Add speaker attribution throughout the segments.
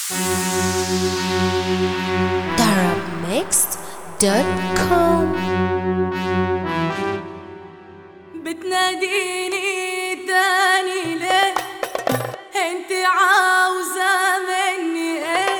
Speaker 1: arabmixed.com
Speaker 2: بتناديني تاني ليه انت عاوزة مني ايه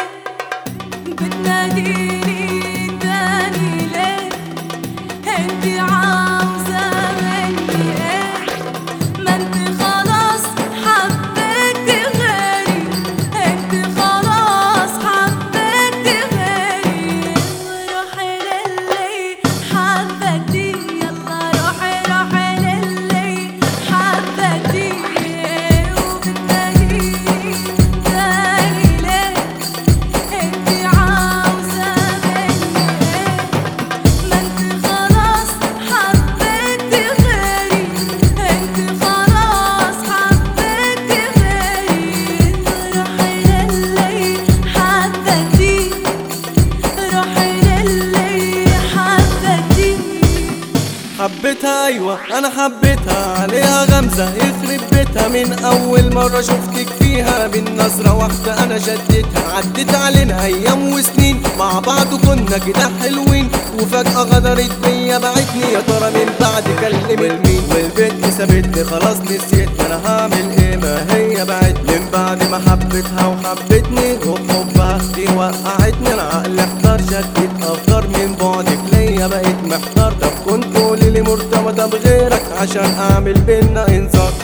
Speaker 2: بتناديني تاني ليه انت عاوزة مني ايه ما انت خلاص حبيتي غيري انت خلاص حبيتي غيري روحي للي حبتي يلا روحي روحي للي حبتي وبتناديني تاني ليه انت عاوزة مني ايه ما انت خلاص حبيتي غيري انت خلاص حبيتي غيري روحي للي حبتي روحي للي حبتي
Speaker 3: حبيتها ايوه انا حبيتها عليها غمزة يخرب بيتها من اول مرة شفتك فيها بالنظرة واحدة انا شديتها عدت علينا ايام وسنين مع بعض كنا كده حلوين وفجأة غدرت بيا بعتني يا ترى من بعد كلمت مين والبنت سابتني خلاص نسيت انا هعمل ايه ما هي بعت من بعد ما حبيتها وحبتني وحبها دي وقعتني العقل احتار شدت افكار من بعدك ليا بقيت محتار طب كنت قولي لي مرتبطة بغيرك عشان اعمل بينا انذار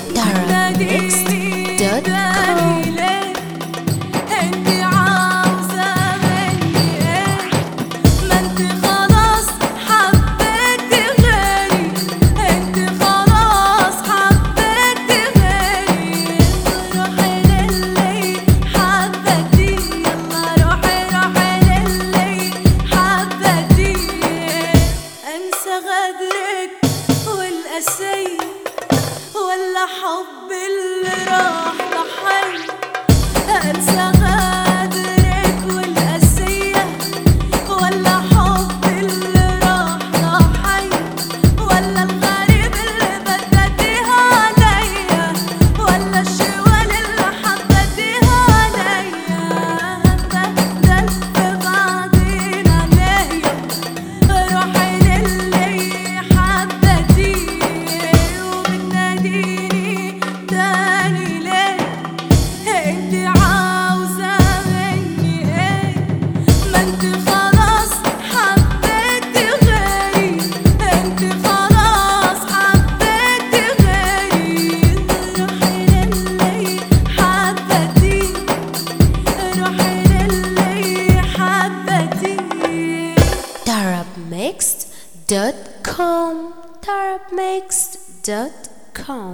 Speaker 1: arabmixed.com
Speaker 2: انت عاوزة مني ايه ما انت خلاص حبيتي غيري انت خلاص حبيتي غيري روحي للي حبتي يلا روحي روحي للي حبتي انسى غدرك والقسية ولا حب اللي راح ضحي انسى غدرك والقسية ولا حب اللي راح ضحي ولا الغريب اللي بدديها عليا ولا الشوال اللي حبتيها عليا هتبدل في بعضينا ليا روحي للي حبتي وبتناديني تاني ليه انت عاوزة مني ايه ما انت خلاص حبيتي غيري انت خلاص حبيتي غيري روحي للي حبتي روحي للي حبتي
Speaker 1: arabmixed.com arabmixed.com